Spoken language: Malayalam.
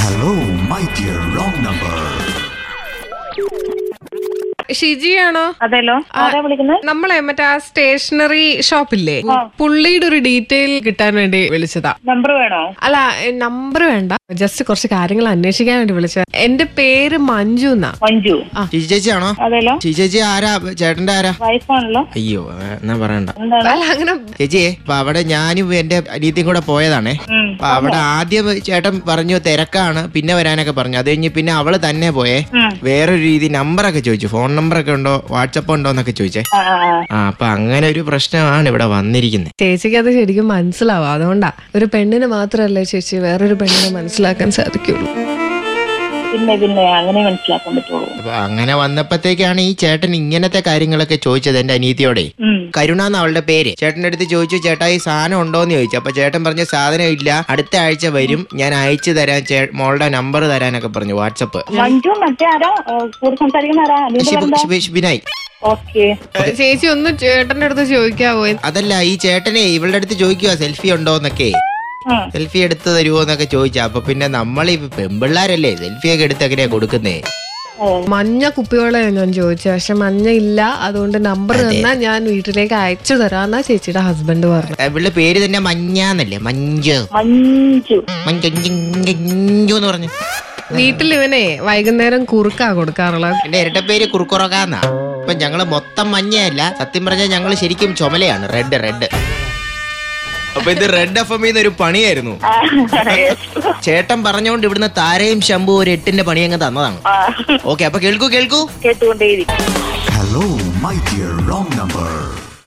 Hello, my dear wrong number. ഷിജിയാണോ അതെല്ലോ ആരാ വിളിക്കുന്നത് നമ്മളെ മറ്റേ ആ സ്റ്റേഷനറി ഷോപ്പില്ലേ പുള്ളിയുടെ ഒരു ഡീറ്റെയിൽ കിട്ടാൻ വേണ്ടി വിളിച്ചതാ നമ്പർ വേണോ അല്ല നമ്പർ വേണ്ട ജസ്റ്റ് കുറച്ച് കാര്യങ്ങൾ അന്വേഷിക്കാൻ വേണ്ടി വിളിച്ചത് എന്റെ പേര് മഞ്ജു എന്നാ മഞ്ജു ചേച്ചി ചേച്ചിയാണോ അതെല്ലോ ചേച്ചി ചേച്ചി ആരാ ചേട്ടന്റെ ആരാ വൈഫാണല്ലോ അയ്യോ എന്നാ പറയണ്ട എന്താണ് അല്ല അങ്ങനെ ചേച്ചിയെ അപ്പൊ അവിടെ ഞാനും എന്റെ അനിയത്തിയും കൂടെ പോയതാണേ ഉം. അപ്പൊ അവിടെ ആദ്യം ചേട്ടൻ പറഞ്ഞു തിരക്കാണ് പിന്നെ വരാനൊക്കെ പറഞ്ഞു അത് കഴിഞ്ഞ് പിന്നെ അവള് തന്നെ പോയേ ഉം. വേറൊരു രീതി നമ്പറൊക്കെ ചോദിച്ചു ഫോൺ നമ്പറൊക്കെ ഉണ്ടോ വാട്സപ്പ് ഉണ്ടോ എന്നൊക്കെ ചോദിച്ചേ ആ, ആ, ആ. ആ അപ്പൊ അങ്ങനെ ഒരു പ്രശ്നമാണ് ഇവിടെ വന്നിരിക്കുന്നത് ചേച്ചിക്ക് അത് ശരിക്കും മനസ്സിലാവും അതുകൊണ്ടാ ഒരു പെണ്ണിന് മാത്രമല്ലേ ചേച്ചി വേറൊരു പെണ്ണിനെ മനസ്സിലാക്കാൻ സാധിക്കുള്ളൂ പിന്നെ പിന്നെ അങ്ങനെ മനസ്സിലാക്കാൻ പറ്റുള്ളൂ അപ്പൊ അങ്ങനെ വന്നപ്പോഴത്തേക്കാണ് ഈ ചേട്ടൻ ഇങ്ങനത്തെ കാര്യങ്ങളൊക്കെ ചോദിച്ചത് എന്റെ അനിയത്തിയോടെ ഉം. കരുണ എന്ന അവളുടെ പേര് ചേട്ടന്റെ അടുത്ത് ചോദിച്ചു ചേട്ടാ ഈ സാധനം ഉണ്ടോന്ന് ചോദിച്ചു അപ്പൊ ചേട്ടൻ പറഞ്ഞ സാധനം ഇല്ല അടുത്ത ആഴ്ച വരും ഞാൻ അയച്ചു തരാൻ ചേ- മോളുടെ നമ്പർ തരാനൊക്കെ പറഞ്ഞു വാട്സപ്പ് മഞ്ജു മറ്റേ ആരാ ഏ, കൂടെ സംസാരിക്കുന്ന ആരാ അനിയന്റെ പേരെന്താ ഷിബിനായി ഓക്കെ ചേച്ചി ഒന്ന് ചേട്ടന്റെ അടുത്ത് ചോദിക്കാവോ അതല്ല ഈ ചേട്ടനെ ഇവളുടെ അടുത്ത് ചോദിക്കുക സെൽഫി ഉണ്ടോ എന്നൊക്കെ സെൽഫി എടുത്ത് തരുമോ എന്നൊക്കെ ചോദിച്ചു അപ്പൊ പിന്നെ നമ്മൾ ഈ പെമ്പിള്ളാരല്ലേ സെൽഫി ഒക്കെ എടുത്ത് എങ്ങനെയാ കൊടുക്കുന്നേ മഞ്ഞ കുപ്പിയോളെ ഞാൻ ചോദിച്ചു പക്ഷെ മഞ്ഞ ഇല്ല അതുകൊണ്ട് നമ്പർ തന്നാ ഞാൻ വീട്ടിലേക്ക് അയച്ചു തരാന്നാ ചേച്ചിയുടെ ഹസ്ബൻഡ് പറഞ്ഞു ഇവളുടെ പേര് തന്നെ മഞ്ഞാന്നല്ലേ മഞ്ജു മഞ്ജു മഞ്ജു എന്ന് പറഞ്ഞു വീട്ടിൽ ഇവനെ വൈകുന്നേരം കുറുക്കാ കൊടുക്കാറുള്ളത് എന്റെ ഇരട്ട പേര് കുറുക്കുറകാന്നാ ഇപ്പൊ ഞങ്ങള് മൊത്തം മഞ്ഞയല്ല സത്യം പറഞ്ഞാൽ ഞങ്ങള് ശരിക്കും ചുമലയാണ് റെഡ് റെഡ് അപ്പൊ ഇത് റെഡ് എഫ് എം ഒരു പണിയായിരുന്നു ആ, ചേട്ടൻ പറഞ്ഞുകൊണ്ട് ഇവിടുന്ന് താരയും ശംഭു ഒരു എട്ടിന്റെ പണി അങ്ങ് തന്നതാണ് ആ. ഓക്കെ അപ്പൊ കേൾക്കൂ കേൾക്കൂ കേട്ടുകൊണ്ടേയിരിക്കും Hello, my dear wrong number.